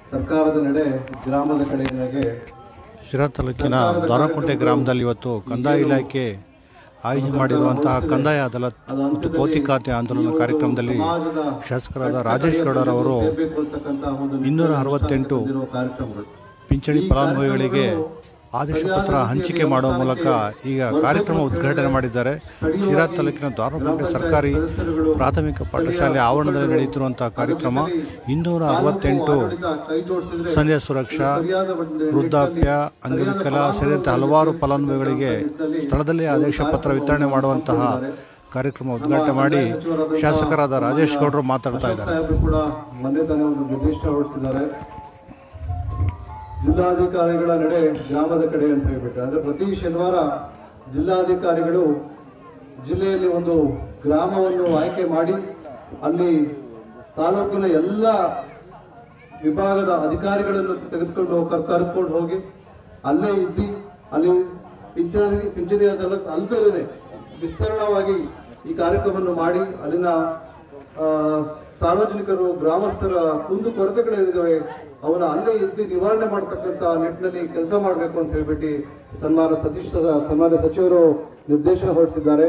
ಸರ್ಕಾರದ ನಡೆ ಗ್ರಾಮದ ಕಡೆಗೆ ಶಿರಾ ತಾಲೂಕಿನ ದ್ವಾರಕುಂಟೆ ಗ್ರಾಮದಲ್ಲಿ ಇವತ್ತು ಕಂದಾಯ ಇಲಾಖೆ ಆಯೋಜನೆ ಮಾಡಿರುವಂತಹ ಕಂದಾಯ ಅದಾಲತ್ ಮತ್ತು ಭೌತಿಕಾತೆ ಆಂದೋಲನ ಕಾರ್ಯಕ್ರಮದಲ್ಲಿ ಶಾಸಕರಾದ ರಾಜೇಶ್ ಗೌಡರವರು ಇನ್ನೂರ ಅರವತ್ತೆಂಟು ಕಾರ್ಯಕ್ರಮಗಳು ಪಿಂಚಣಿ ಫಲಾನುಭವಿಗಳಿಗೆ ಆದೇಶ ಪತ್ರ ಹಂಚಿಕೆ ಮಾಡುವ ಮೂಲಕ ಈಗ ಕಾರ್ಯಕ್ರಮ ಉದ್ಘಾಟನೆ ಮಾಡಿದ್ದಾರೆ ಶಿರಾ ತಾಲೂಕಿನ ದ್ವಾರಕುಂಟೆ ಸರ್ಕಾರಿ ಪ್ರಾಥಮಿಕ ಪಾಠಶಾಲೆ ಆವರಣದಲ್ಲಿ ನಡೆಯುತ್ತಿರುವಂತಹ ಕಾರ್ಯಕ್ರಮ ಇನ್ನೂರ ಅರವತ್ತೆಂಟು ಸಂಧ್ಯಾ ಸುರಕ್ಷಾ ವೃದ್ಧಾಪ್ಯ ಅಂಗವಿಕಲ ಸೇರಿದಂತೆ ಹಲವಾರು ಫಲಾನುಭವಿಗಳಿಗೆ ಸ್ಥಳದಲ್ಲೇ ಆದೇಶ ಪತ್ರ ವಿತರಣೆ ಮಾಡುವಂತಹ ಕಾರ್ಯಕ್ರಮ ಉದ್ಘಾಟನೆ ಮಾಡಿ ಶಾಸಕರಾದ ರಾಜೇಶ್ ಗೌಡರು ಮಾತಾಡ್ತಾ ಇದ್ದಾರೆ ಸಾಹೇಬರು ಕೂಡ ಮೊನ್ನೆ ತಾನೇ ಒಂದು ನಿರ್ದೇಶ ಹೊರಡಿಸಿದ್ದಾರೆ ಜಿಲ್ಲಾಧಿಕಾರಿಗಳ ನಡೆ ಗ್ರಾಮದ ಕಡೆ ಅಂತ ಹೇಳ್ಬಿಟ್ಟು ಅಂದ್ರೆ ಪ್ರತಿ ಶನಿವಾರ ಜಿಲ್ಲಾಧಿಕಾರಿಗಳು ಜಿಲ್ಲೆಯಲ್ಲಿ ಒಂದು ಗ್ರಾಮವನ್ನು ಆಯ್ಕೆ ಮಾಡಿ ಅಲ್ಲಿ ತಾಲೂಕಿನ ಎಲ್ಲ ವಿಭಾಗದ ಅಧಿಕಾರಿಗಳನ್ನು ತೆಗೆದುಕೊಂಡು ಹೋಗಿ ಕರ್- ಕರೆದುಕೊಂಡು ಹೋಗಿ ಅಲ್ಲೇ ಇದ್ದು ಅಲ್ಲಿ ಪಿಂಚಣಿ ಪಿಂಚಣಿ ಅದಲ್ಲ ಅಲ್ದಲೇ ವಿಸ್ತರಣವಾಗಿ ಈ ಕಾರ್ಯಕ್ರಮವನ್ನು ಮಾಡಿ ಅಲ್ಲಿನ ಆ, ಸಾರ್ವಜನಿಕರು ಗ್ರಾಮಸ್ಥರ ಕುಂದು ಕೊರತೆಗಳೇನಿದ್ದಾವೆ ಅವನ್ನ ಅಲ್ಲೇ ಇದ್ದು ನಿವಾರಣೆ ಮಾಡತಕ್ಕಂತ ನಿಟ್ಟಿನಲ್ಲಿ ಕೆಲಸ ಮಾಡಬೇಕು ಅಂತ ಹೇಳ್ಬಿಟ್ಟು ಸನ್ಮಾನ ಸತೀಶ್ ಸನ್ಮಾನ್ಯ ಸಚಿವರು ನಿರ್ದೇಶನ ಹೊರಡಿಸಿದ್ದಾರೆ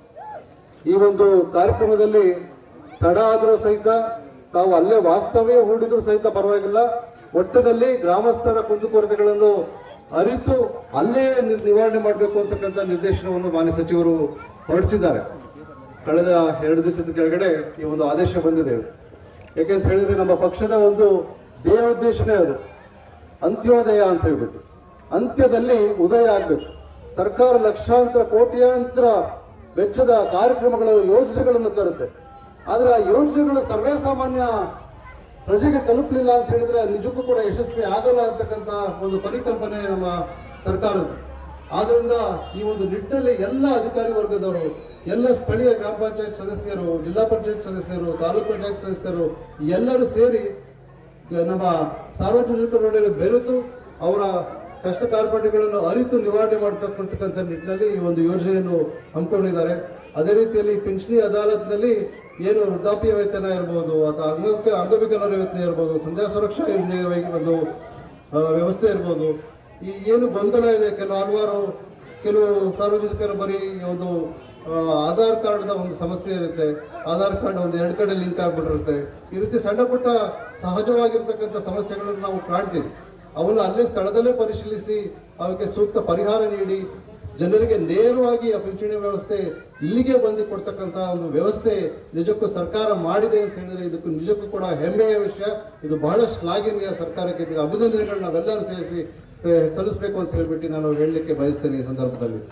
ಈ ಒಂದು ಕಾರ್ಯಕ್ರಮದಲ್ಲಿ ತಡ ಆದರೂ ಸಹಿತ ತಾವು ಅಲ್ಲೇ ವಾಸ್ತವ್ಯ ಹೂಡಿದ್ರು ಸಹಿತ ಪರವಾಗಿಲ್ಲ ಒಟ್ಟಿನಲ್ಲಿ ಗ್ರಾಮಸ್ಥರ ಕುಂದುಕೊರತೆಗಳನ್ನು ಅರಿತು ಅಲ್ಲೇ ನಿ- ನಿವಾರಣೆ ಮಾಡಬೇಕು ಅಂತಕ್ಕಂಥ ನಿರ್ದೇಶನವನ್ನು ಮಾನ್ಯ ಸಚಿವರು ಹೊರಡಿಸಿದ್ದಾರೆ ಕಳೆದ ಎರಡು ದಿವಸದ ಕೆಳಗಡೆ ಈ ಒಂದು ಆದೇಶ ಬಂದಿದೆ ಯಾಕೆಂತ ಹೇಳಿದ್ರೆ ನಮ್ಮ ಪಕ್ಷದ ಒಂದು ಧ್ಯೇಯ ಉದ್ದೇಶನೇ ಅದು ಅಂತ್ಯೋದಯ ಅಂತ ಹೇಳ್ಬಿಟ್ಟು ಅಂತ್ಯದಲ್ಲಿ ಉದಯ ಆಗ್ಬೇಕು ಸರ್ಕಾರ ಲಕ್ಷಾಂತರ ಕೋಟ್ಯಾಂತರ ವೆಚ್ಚದ ಕಾರ್ಯಕ್ರಮಗಳ ಯೋಜನೆಗಳನ್ನು ತರುತ್ತೆ ಆದ್ರೆ ಆ ಯೋಜನೆಗಳು ಸರ್ವೇ ಸಾಮಾನ್ಯ ಪ್ರಜೆಗೆ ತಲುಪಲಿಲ್ಲ ಅಂತ ಹೇಳಿದ್ರೆ ನಿಜಕ್ಕೂ ಕೂಡ ಯಶಸ್ವಿ ಆಗಲ್ಲ ಅಂತಕ್ಕಂಥ ಒಂದು ಪರಿಕಲ್ಪನೆ ನಮ್ಮ ಸರ್ಕಾರದ ಆದ್ರಿಂದ ಈ ಒಂದು ನಿಟ್ಟಿನಲ್ಲಿ ಎಲ್ಲ ಅಧಿಕಾರಿ ವರ್ಗದವರು ಎಲ್ಲ ಸ್ಥಳೀಯ ಗ್ರಾಮ ಪಂಚಾಯತ್ ಸದಸ್ಯರು ಜಿಲ್ಲಾ ಪಂಚಾಯತ್ ಸದಸ್ಯರು ತಾಲೂಕು ಪಂಚಾಯತ್ ಸದಸ್ಯರು ಎಲ್ಲರೂ ಸೇರಿ ನಮ್ಮ ಸಾರ್ವಜನಿಕರೊಡನೆ ಬೆರೆತು ಅವರ ಕಷ್ಟ ಕಾರ್ಪಣ್ಯಗಳನ್ನು ಅರಿತು ನಿವಾರಣೆ ಮಾಡತಕ್ಕಂಥ ನಿಟ್ಟಿನಲ್ಲಿ ಈ ಒಂದು ಯೋಜನೆಯನ್ನು ಹಮ್ಮಿಕೊಂಡಿದ್ದಾರೆ ಅದೇ ರೀತಿಯಲ್ಲಿ ಪಿಂಚಣಿ ಅದಾಲತ್ನಲ್ಲಿ ಏನು ವೃದ್ಧಾಪ್ಯ ವೇತನ ಇರ್ಬೋದು ಅಥವಾ ಅಂಗ ಅಂಗವಿಕಲರ ವೇತನ ಇರ್ಬೋದು ಸಂಧ್ಯಾ ಸುರಕ್ಷಾ ಯೋಜನೆ ಒಂದು ಆ, ವ್ಯವಸ್ಥೆ ಇರ್ಬೋದು ಈ ಏನು ಗೊಂದಲ ಇದೆ ಕೆಲವು ಹಲವಾರು ಕೆಲವು ಸಾರ್ವಜನಿಕರು ಬರೀ ಈ ಒಂದು ಆ, ಆಧಾರ್ ಕಾರ್ಡ್ದ ಒಂದು ಸಮಸ್ಯೆ ಇರುತ್ತೆ ಆಧಾರ್ ಕಾರ್ಡ್ ಒಂದು ಎರಡು ಕಡೆ ಲಿಂಕ್ ಆಗ್ಬಿಟ್ಟಿರುತ್ತೆ ಈ ರೀತಿ ಸಣ್ಣ ಪುಟ್ಟ ಸಹಜವಾಗಿರ್ತಕ್ಕಂಥ ಸಮಸ್ಯೆಗಳನ್ನು ನಾವು ಕಾಣ್ತೀವಿ ಅವನ್ನ ಅಲ್ಲೇ ಸ್ಥಳದಲ್ಲೇ ಪರಿಶೀಲಿಸಿ ಅವಕ್ಕೆ ಸೂಕ್ತ ಪರಿಹಾರ ನೀಡಿ ಜನರಿಗೆ ನೇರವಾಗಿ ಆ ಪಿಂಚಣಿ ವ್ಯವಸ್ಥೆ ಇಲ್ಲಿಗೆ ಬಂದು ಕೊಡ್ತಕ್ಕಂಥ ಒಂದು ವ್ಯವಸ್ಥೆ ನಿಜಕ್ಕೂ ಸರ್ಕಾರ ಮಾಡಿದೆ ಅಂತ ಹೇಳಿದ್ರೆ ಇದಕ್ಕೂ ನಿಜಕ್ಕೂ ಕೂಡ ಹೆಮ್ಮೆಯ ವಿಷಯ ಇದು ಬಹಳ ಶ್ಲಾಘನೀಯ ಸರ್ಕಾರಕ್ಕೆ ಇದಕ್ಕೆ ಅಭಿನಂದನೆಗಳು ನಾವೆಲ್ಲರೂ ಸೇರಿಸಿ ಆ, ಸಲ್ಲಿಸಬೇಕು ಅಂತ ಹೇಳ್ಬಿಟ್ಟು ನಾನು ಹೇಳಲಿಕ್ಕೆ ಬಯಸ್ತೇನೆ ಈ ಸಂದರ್ಭದಲ್ಲಿ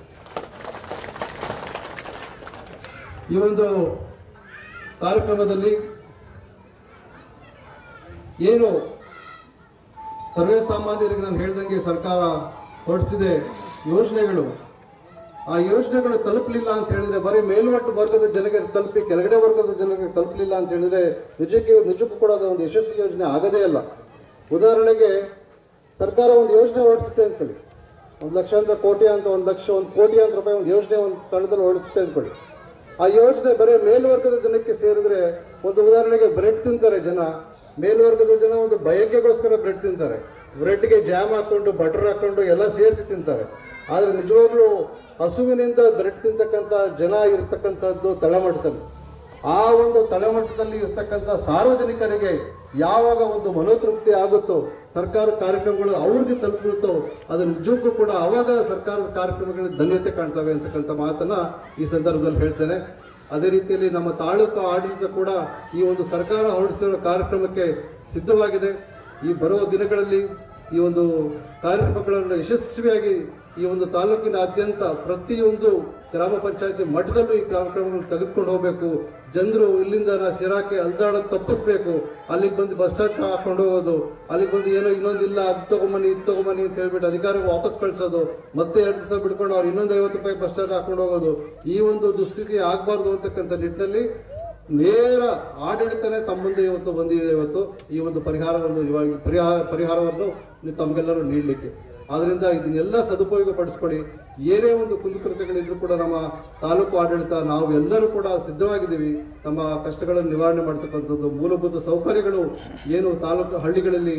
ಈ ಒಂದು ಕಾರ್ಯಕ್ರಮದಲ್ಲಿ ಏನು ಸರ್ವೇ ಸಾಮಾನ್ಯರಿಗೆ ನಾನು ಹೇಳ್ದಂಗೆ ಸರ್ಕಾರ ಹೊರಡಿಸಿದೆ ಯೋಜನೆಗಳು ಆ ಯೋಜನೆಗಳು ತಲುಪಲಿಲ್ಲ ಅಂತ ಹೇಳಿದ್ರೆ ಬರೀ ಮೇಲ್ಮಟ್ಟ ವರ್ಗದ ಜನರಿಗೆ ತಲುಪಿ ಕೆಳಗಡೆ ವರ್ಗದ ಜನರಿಗೆ ತಲುಪಲಿಲ್ಲ ಅಂತ ಹೇಳಿದ್ರೆ ನಿಜಕ್ಕೆ ನಿಜಕ್ಕೂ ಕೂಡ ಅದು ಒಂದು ಯಶಸ್ವಿ ಯೋಜನೆ ಆಗದೇ ಇಲ್ಲ ಉದಾಹರಣೆಗೆ ಸರ್ಕಾರ ಒಂದು ಯೋಜನೆ ಹೊರಡಿಸುತ್ತೆ ಅಂದ್ಕೊಳ್ಳಿ ಒಂದು ಲಕ್ಷಾಂತರ ಕೋಟಿ ಅಂತ ಒಂದು ಲಕ್ಷ ಒಂದು ಕೋಟಿ ಅಂತ ರೂಪಾಯಿ ಒಂದು ಯೋಜನೆ ಒಂದು ಸ್ಥಳದಲ್ಲಿ ಹೊರಡಿಸುತ್ತೆ ಅಂದ್ಕೊಳ್ಳಿ ಆ ಯೋಜನೆ ಬರೀ ಮೇಲ್ವರ್ಗದ ಜನಕ್ಕೆ ಸೇರಿದ್ರೆ ಒಂದು ಉದಾಹರಣೆಗೆ ಬ್ರೆಡ್ ತಿಂತಾರೆ ಜನ ಮೇಲ್ವರ್ಗದ ಜನ ಒಂದು ಬಯಕೆಗೋಸ್ಕರ ಬ್ರೆಡ್ ತಿಂತಾರೆ ಬ್ರೆಡ್ಗೆ ಜಾಮ್ ಹಾಕೊಂಡು ಬಟರ್ ಹಾಕೊಂಡು ಎಲ್ಲ ಸೇರಿಸಿ ತಿಂತಾರೆ ಆದ್ರೆ ನಿಜವಾಗ್ಲೂ ಹಸುವಿನಿಂದ ಬ್ರೆಡ್ ತಿಂತಕ್ಕಂಥ ಜನ ಇರ್ತಕ್ಕಂಥದ್ದು ತಳಮಟ್ಟದಲ್ಲಿ ಆ ಒಂದು ತಳಮಟ್ಟದಲ್ಲಿ ಇರ್ತಕ್ಕಂಥ ಸಾರ್ವಜನಿಕರಿಗೆ ಯಾವಾಗ ಒಂದು ಮನೋತೃಪ್ತಿ ಆಗುತ್ತೋ ಸರ್ಕಾರ ಕಾರ್ಯಕ್ರಮಗಳು ಅವ್ರಿಗೆ ತಲುಪುತ್ತೋ ಅದು ನಿಜಕ್ಕೂ ಕೂಡ ಅವಾಗ ಸರ್ಕಾರದ ಕಾರ್ಯಕ್ರಮಗಳಿಗೆ ಧನ್ಯತೆ ಕಾಣ್ತವೆ ಅಂತಕ್ಕಂಥ ಮಾತನ್ನ ಈ ಸಂದರ್ಭದಲ್ಲಿ ಹೇಳ್ತೇನೆ ಅದೇ ರೀತಿಯಲ್ಲಿ ನಮ್ಮ ತಾಲೂಕು ಆಡಳಿತ ಕೂಡ ಈ ಒಂದು ಸರ್ಕಾರ ಹೊರಡಿಸಿರೋ ಕಾರ್ಯಕ್ರಮಕ್ಕೆ ಸಿದ್ಧವಾಗಿದೆ ಈ ಬರುವ ದಿನಗಳಲ್ಲಿ ಈ ಒಂದು ಕಾರ್ಯಕ್ರಮಗಳನ್ನು ಯಶಸ್ವಿಯಾಗಿ ಈ ಒಂದು ತಾಲೂಕಿನಾದ್ಯಂತ ಪ್ರತಿಯೊಂದು ಗ್ರಾಮ ಪಂಚಾಯತಿ ಮಟ್ಟದಲ್ಲೂ ಈ ಕಾರ್ಯಕ್ರಮಗಳನ್ನು ತೆಗೆದುಕೊಂಡು ಹೋಗಬೇಕು ಜನರು ಇಲ್ಲಿಂದ ನಾ ಶಿರಾಕ್ಕೆ ಅಲ್ದಾಡೋದು ತಪ್ಪಿಸ್ಬೇಕು ಅಲ್ಲಿಗೆ ಬಂದು ಬಸ್ ಸ್ಟಾಪ್ ಹಾಕೊಂಡು ಹೋಗೋದು ಅಲ್ಲಿಗೆ ಬಂದು ಏನೋ ಇನ್ನೊಂದಿಲ್ಲ ಅದು ತಗೊಂಬನ್ನಿ ಇದು ತಗೊಂಬನ್ನಿ ಅಂತ ಹೇಳ್ಬಿಟ್ಟು ಅಧಿಕಾರಿಗೆ ವಾಪಸ್ ಕಳಿಸೋದು ಮತ್ತೆ ಎರಡು ದಿವಸ ಬಿಡ್ಕೊಂಡು ಅವ್ರು ಇನ್ನೊಂದು ಐವತ್ತು ರೂಪಾಯಿ ಬಸ್ ಸ್ಟಾಪ್ ಹಾಕೊಂಡು ಹೋಗೋದು ಈ ಒಂದು ದುಸ್ಥಿತಿ ಆಗಬಾರ್ದು ಅಂತಕ್ಕಂಥ ನಿಟ್ಟಿನಲ್ಲಿ ನೇರ ಆಡಳಿತನೇ ತಮ್ಮ ಮುಂದೆ ಇವತ್ತು ಬಂದಿದೆ ಇವತ್ತು ಈ ಒಂದು ಪರಿಹಾರವನ್ನು ಇವಾಗ ಪರಿಹಾರ ಪರಿಹಾರವನ್ನು ನೀವು ತಮಗೆಲ್ಲರೂ ನೀಡಲಿಕ್ಕೆ ಆದ್ರಿಂದ ಇದನ್ನೆಲ್ಲ ಸದುಪಯೋಗ ಪಡಿಸ್ಕೊಳ್ಳಿ ಏನೇ ಒಂದು ಕುಂದುಕೊರತೆಗಳಿದ್ರು ಕೂಡ ನಮ್ಮ ತಾಲೂಕು ಆಡಳಿತ ನಾವು ಎಲ್ಲರೂ ಕೂಡ ಸಿದ್ಧವಾಗಿದ್ದೀವಿ ತಮ್ಮ ಕಷ್ಟಗಳನ್ನು ನಿವಾರಣೆ ಮಾಡ್ತಕ್ಕಂಥದ್ದು ಮೂಲಭೂತ ಸೌಕರ್ಯಗಳು ಏನು ತಾಲೂಕು ಹಳ್ಳಿಗಳಲ್ಲಿ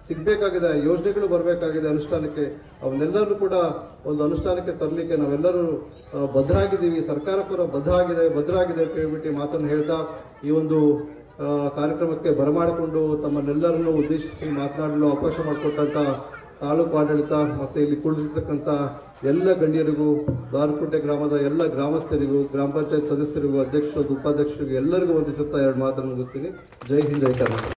ಸಿಗಬೇಕಾಗಿದೆ ಯೋಜನೆಗಳು ಬರಬೇಕಾಗಿದೆ ಅನುಷ್ಠಾನಕ್ಕೆ ಅವನ್ನೆಲ್ಲರೂ ಕೂಡ ಒಂದು ಅನುಷ್ಠಾನಕ್ಕೆ ತರಲಿಕ್ಕೆ ನಾವೆಲ್ಲರೂ ಆ, ಬದ್ಧರಾಗಿದ್ದೀವಿ ಸರ್ಕಾರ ಕೂಡ ಬದ್ಧ ಆಗಿದೆ ಭದ್ರ ಆಗಿದೆ ಅಂತ ಹೇಳ್ಬಿಟ್ಟು ಈ ಮಾತನ್ನು ಹೇಳ್ತಾ ಈ ಒಂದು ಆ, ಕಾರ್ಯಕ್ರಮಕ್ಕೆ ಬರಮಾಡಿಕೊಂಡು ತಮ್ಮನ್ನೆಲ್ಲರನ್ನು ಉದ್ದೇಶಿಸಿ ಮಾತನಾಡಲು ಅವಕಾಶ ಮಾಡಿಕೊಟ್ಟಂತ ತಾಲೂಕು ಆಡಳಿತ ಮತ್ತೆ ಇಲ್ಲಿ ಕುಳಿತಿರ್ತಕ್ಕಂಥ ಎಲ್ಲ ಗಣ್ಯರಿಗೂ ದಾರುಕುಂಟೆ ಗ್ರಾಮದ ಎಲ್ಲ ಗ್ರಾಮಸ್ಥರಿಗೂ ಗ್ರಾಮ ಪಂಚಾಯತ್ ಸದಸ್ಯರಿಗೂ ಅಧ್ಯಕ್ಷರು ಉಪಾಧ್ಯಕ್ಷರಿಗೂ ಎಲ್ಲರಿಗೂ ವಂದಿಸುತ್ತಾ ಎರಡು ಮಾತನ್ನು ಮುಗಿಸ್ತೀನಿ ಜೈ ಹಿಂದ್ ಜೈ ಕರ್ನಾಟಕ